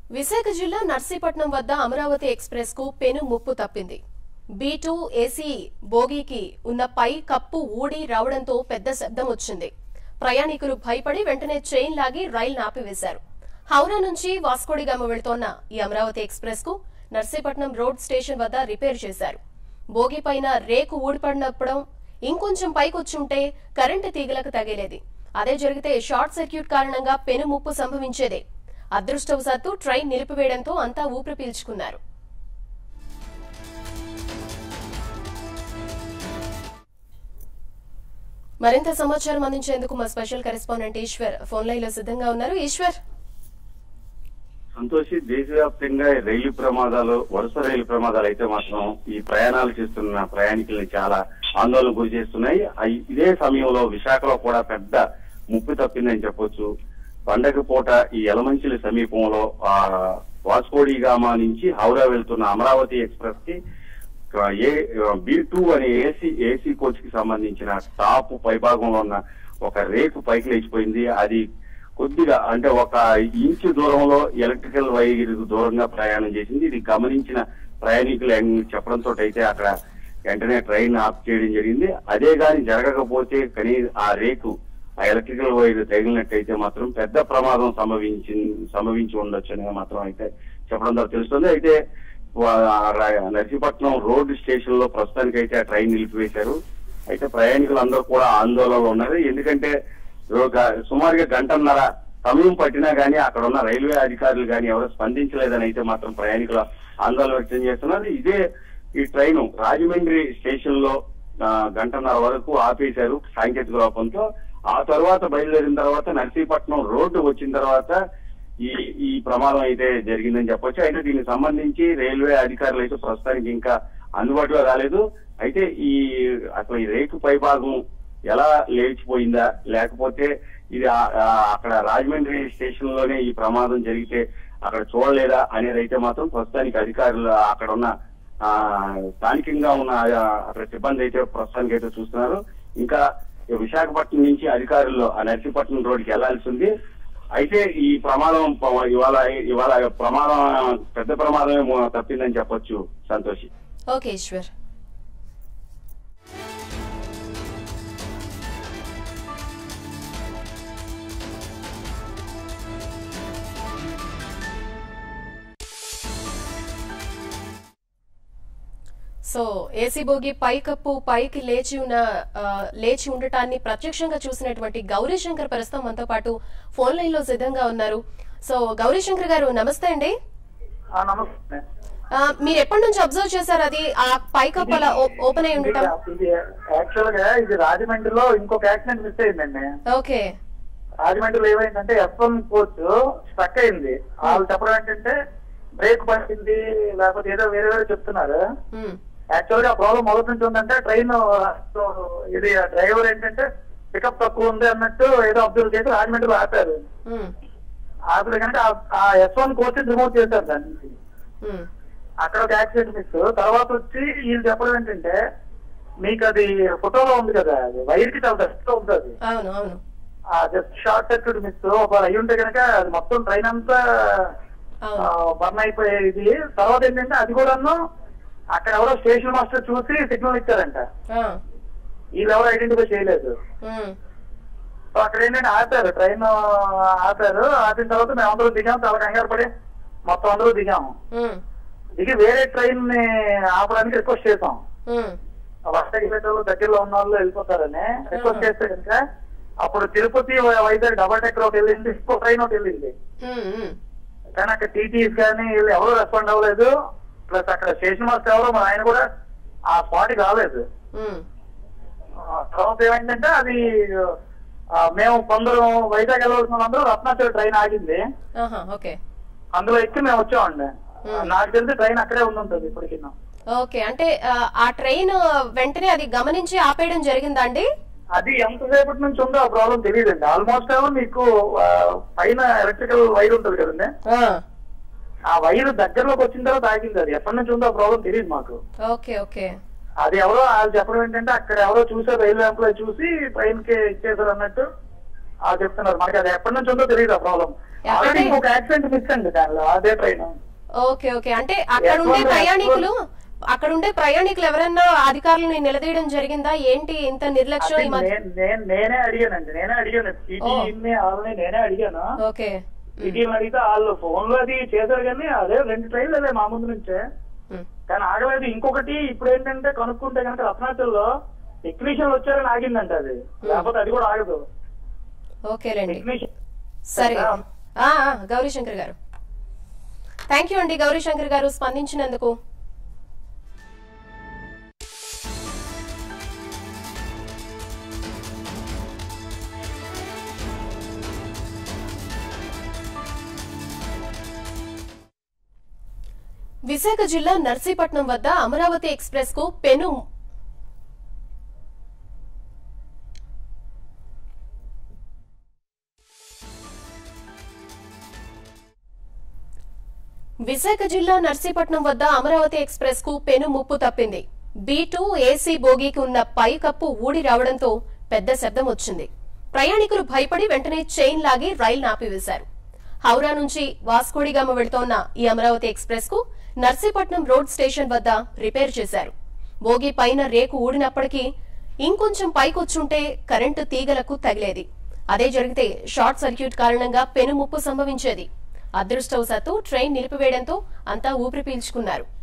విశాఖ జిల్లా నర్సీపట్నం వద్ద అమరావతి ఎక్స్ప్రెస్ కు పెను ముప్పు తప్పింది బీ టూ ఏసీ బోగీకి ఉన్న పై కప్పు ఊడి రావడంతో పెద్ద శబ్దం వచ్చింది ప్రయాణికులు భయపడి వెంటనే చైన్ లాగి రైలు ఆపివేశారు హౌరా నుంచి వాస్కోడిగామ వెళ్తోన్న ఈ అమరావతి ఎక్స్ప్రెస్ కు నర్సీపట్నం రోడ్ స్టేషన్ వద్ద రిపేర్ చేశారు బోగి పైన రేకు ఊడిపడినప్పుడు ఇంకొంచెం పైకొచ్చుంటే కరెంటు తీగలకు తగిలేది అదే జరిగితే షార్ట్ సర్క్యూట్ కారణంగా పెను ముప్పు సంభవించేదే అదృష్టవశాత్తు ట్రైన్ నిలిపివేయడంతో అంతా ఊపిరి పీల్చుకున్నారు మరింత సమాచారం అందించేందుకు మా special correspondent Eshwar phone line లో సిద్ధంగా ఉన్నారు ఈశ్వర్ సంతోషి దేశవ్యాప్తంగా రైలు ప్రమాదాలు వరుస రైలు ప్రమాదాలు అయితే మాత్రం ఈ ప్రయాణాలు చేస్తున్న ప్రయాణికుల్ని చాలా ఆందోళన గురి చేస్తున్నాయి అయి- ఇదే సమయంలో విశాఖలో కూడా పెద్ద ముప్పు తప్పిందని చెప్పొచ్చు పండగ పూట ఈ యలమంచిలి సమీపంలో ఆ వాస్కోడిగామా నుంచి హౌరా వెళ్తున్న అమరావతి ఎక్స్ప్రెస్ కి ఏ బి టూ అనే ఏసీ ఏసీ కోచ్ కి సంబంధించిన టాప్ పైభాగంలో ఉన్న ఒక రేకు పైకి లేచిపోయింది అది కొద్దిగా అంటే ఒక ఇంచు దూరంలో ఎలక్ట్రికల్ వైర్ దూరంగా ప్రయాణం చేసింది ఇది గమనించిన ప్రయాణికులు ఎన్- చెప్పడంతో అయితే అక్కడ వెంటనే ట్రైన్ ఆఫ్ చేయడం జరిగింది అదే గాని జరగకపోతే కనీ ఆ రేకు ఆ ఎలక్ట్రికల్ వైర్ తగిలినట్టయితే మాత్రం పెద్ద ప్రమాదం సంభవించి సంభవించి ఉండొచ్చు అని మాత్రం అయితే చెప్పడం ద్వారా తెలుస్తుంది అయితే వా- రా- నర్సీపట్నం రోడ్ స్టేషన్ లో ప్రస్తుతానికి అయితే ఆ ట్రైన్ నిలిపివేశారు అయితే ప్రయాణికులు అందరూ కూడా ఆందోళనలో ఉన్నారు ఎందుకంటే ఒక సుమారుగా గంటన్నర సమయం పట్టినా గానీ అక్కడ ఉన్న రైల్వే అధికారులు గానీ ఎవరు స్పందించలేదని అయితే మాత్రం ప్రయాణికులు ఆందోళన వ్యక్తం చేస్తున్నారు ఇదే ఈ ట్రైన్ రాజమండ్రి స్టేషన్ లో ఆ, గంటన్నర వరకు ఆపేశారు సాంకేతిక లోపంతో ఆ తర్వాత బయలుదేరిన తర్వాత నర్సీపట్నం రోడ్డు వచ్చిన తర్వాత ఈ ఈ ప్రమాదం అయితే జరిగిందని చెప్పొచ్చు అయితే దీనికి సంబంధించి రైల్వే అధికారులు అయితే ప్రస్తుతానికి ఇంకా అందుబాటులో రాలేదు అయితే ఈ అసలు ఈ రేకు పైభాగం ఎలా లేచిపోయిందా లేకపోతే ఇది ఆ- ఆ అక్కడ రాజమండ్రి స్టేషన్ లోనే ఈ ప్రమాదం జరిగితే అక్కడ చూడలేదా అనేది అయితే మాత్రం ప్రస్తుతానికి అధికారులు అక్కడ ఉన్న ఆ స్థానికంగా ఉన్న ఆ, అక్కడ సిబ్బంది అయితే ప్రస్తుతానికి అయితే చూస్తున్నారు ఇంకా విశాఖపట్నం నుంచి అధికారులు ఆ నర్సీపట్నం రోడ్డుకి వెళ్లాల్సి ఉంది అయితే ఈ ప్రమాదం ప- ఇవాళ ఇవాళ ప్రమాదం పెద్ద ప్రమాదమే మో- తప్పిందని చెప్పొచ్చు Santoshi okay Eshwar so AC bogie పైకప్పు పైకి లేచి ఉన్న ఆ, లేచి ఉండటాన్ని ప్రత్యక్షంగా చూసినటువంటి గౌరీ శంకర్ ప్రస్తుతం మనతో పాటు ఫోన్ లైన్ లో సిద్ధంగా ఉన్నారు సో గౌరీ శంకర్ గారు నమస్తే అండి ఆ, నమస్తే ఆ, మీరు ఎప్పటి నుంచి అబ్జర్వ్ చేశారు అది ఆ పైకప్పు అలా ఓ- ఓపెన్ అయి ఉండటం ఇది యాక్చువల్ గా ఇది రాజమండ్రిలో ఇంకొక యాక్సిడెంట్ మిస్ అయిందండి ఓకే రాజమండ్రిలో ఏమైందంటే ఎఫ్ వన్ కోచ్ స్టక్ అయింది వాళ్ళు చెప్పడం ఏంటంటే బ్రేక్ పట్టింది లేకపోతే ఏదో వేరే వేరే చెప్తున్నారు ఉమ్, యాక్చువల్ గా ప్రాబ్లం మొదటి నుంచి ఉందంటే ట్రైన్ ఇది డ్రైవర్ ఏంటంటే పికప్ తక్కువ ఉంది అన్నట్టు ఏదో అబ్జర్వ్ చేసి రాజమండ్రిలో ఆపారు ఉమ్, ఆపితే కనుక ఆ ఎఫ్ వన్ కోచ్ రిమూవ్ చేశారు దాని నుంచి ఉమ్, అక్కడ ఒక యాక్సిడెంట్ మిస్ తర్వాత వచ్చి వీళ్ళు చెప్పడం ఏంటంటే మీకు అది ఫోటోలో ఉంది కదా అది వైర్ కి చాలా డస్ట్ ఉంటుంది అవును అవును ఆ జస్ట్ షార్ట్ సర్క్యూట్ మిస్ ఒక అయి ఉంటే కనుక అది మొత్తం ట్రైన్ అంతా అవును బర్న్ అయిపోయే ఇది తర్వాత ఏంటంటే అది కూడాను అక్కడ ఎవరో స్టేషన్ మాస్టర్ చూసి సిగ్నల్ ఇచ్చారంట ఆ, వీళ్ళు ఎవరు ఐడెంటిఫై చేయలేదు ఉమ్, సో అక్కడ ఏంటంటే ఆపారు ట్రైన్ ఆపారు ఆపిన తర్వాత మేము అందరూ దిగాము చాలా కంగారు పడి మొత్తం అందరూ దిగాము ఉమ్, దిగి వేరే ట్రైన్ ని ఆపడానికి రిక్వెస్ట్ చేసాం ఉమ్, వర్షకి పెట్టాలు దగ్గరలో ఉన్న వాళ్ళు వెళ్ళిపోతారని రిక్వెస్ట్ చేస్తే కనుక అప్పుడు తిరుపతి వైజాగ్ డబల్ టెక్కర్ ఒకటి వెళ్ళింది ఇంకో ట్రైన్ ఒకటి వెళ్ళింది ఉమ్, ఉమ్, కానీ అక్కడ టీటీస్ కానీ వీళ్ళు ఎవరు రెస్పాండ్ అవ్వలేదు ప్లస్ అక్కడ స్టేషన్ మాస్టర్ ఎవరో మరి ఆయన కూడా ఆ స్పాట్ కి రాలేదు ఉమ్, ఆ తర్వాత ఏమైందంటే అది ఆ, మేము కొందరు వైజాగ్ వెళ్ళవలసిన వాళ్ళందరూ రత్నాచల్ ట్రైన్ ఆగింది ఆహా, ఓకే అందులో ఎక్కి మేము వచ్చామండి Hmm. నాకు తెలిసి ట్రైన్ అక్కడే ఉండి ఉంటుంది ఇప్పటికి ఓకే అంటే ఆ, ఆ ట్రైన్ వెంటనే అది గమనించి ఆపేయడం జరిగిందా అండి అది ఎంతసేపటి నుంచి ఉందో ఆ ప్రాబ్లం తెలియదండి ఆల్మోస్ట్ ఏమో మీకు ఆ, పైన ఎలక్ట్రికల్ వైర్ ఉంటుంది కదండి ఆ, ఆ వైర్ దగ్గరలోకి వచ్చిన తర్వాత ఆగింది అది ఎప్పటి నుంచి ఉందో ఆ ప్రాబ్లం తెలియదు మాకు ఓకే ఓకే అది ఎవరో వాళ్ళు చెప్పడం ఏంటంటే అక్కడ ఎవరో చూసారు రైల్వే ఎంప్లాయ్ చూసి ట్రైన్ కి ఇచ్చేసారు అన్నట్టు ఆ చెప్తున్నారు మనకి అది ఎప్పటి నుంచి ఉందో తెలియదు ఆ ప్రాబ్లం ఆల్రెడీ ఎక్కడే? ఒక యాక్సిడెంట్ మిస్ అండి దానిలో అదే ట్రైన్ ఓకే ఓకే అంటే అక్కడ ఉండే ఎటువంటి- ప్రయాణికులు అక్కడ ఉండే ప్రయాణికులు ఎవరన్నా అధికారులను నిలదీయడం జరిగిందా ఏంటి ఇంత నిర్లక్ష్యం ఈ మధ్య నేనే అడిగానండి నేనే అడిగాను సిటీ వాళ్ళని నేనే అడిగాను ఓకే సిటీ అడిగితే వాళ్ళు ఫోన్ లో అది చేశారు కానీ అదే రెండు ట్రైన్లు అదే మా ముందు నుంచే ఉమ్. కానీ ఆగలేదు ఇంకొకటి ఇప్పుడు ఏంటంటే కనుక్కుంటే కనుక రత్నాచల్లో టెక్నీషియన్లు వచ్చారని ఆగిందంట అది లేకపోతే అది కూడా ఆగదు ఓకేలేండి టెక్నీషియన్ సరే ఆ, ఆ, గౌరీశంకర్ గారు థ్యాంక్ యూ అండి గౌరీశంకర్ గారు స్పందించినందుకు విశాఖ జిల్లా నర్సీపట్నం వద్ద అమరావతి ఎక్స్ప్రెస్ కు పెను విశాఖ జిల్లా నర్సీపట్నం వద్ద అమరావతి ఎక్స్ప్రెస్ కు పెను ముప్పు తప్పింది బీ టూ ఏసీ బోగీకి ఉన్న పై కప్పు ఊడి రావడంతో పెద్ద శబ్దం వచ్చింది ప్రయాణికులు భయపడి వెంటనే చైన్ లాగి రైలు నాపివేశారు హౌరా నుంచి వాస్కోడిగామ వెళ్తోన్న ఈ అమరావతి ఎక్స్ప్రెస్ కు నర్సీపట్నం రోడ్ స్టేషన్ వద్ద రిపేర్ చేశారు బోగి పైన రేకు ఊడినప్పటికీ ఇంకొంచెం పైకొచ్చుంటే కరెంటు తీగలకు తగిలేది అదే జరిగితే షార్ట్ సర్క్యూట్ కారణంగా పెను ముప్పు సంభవించేది అదృష్టవశాత్తు ట్రైన్ నిలిపివేయడంతో అంతా ఊపిరి పీల్చుకున్నారు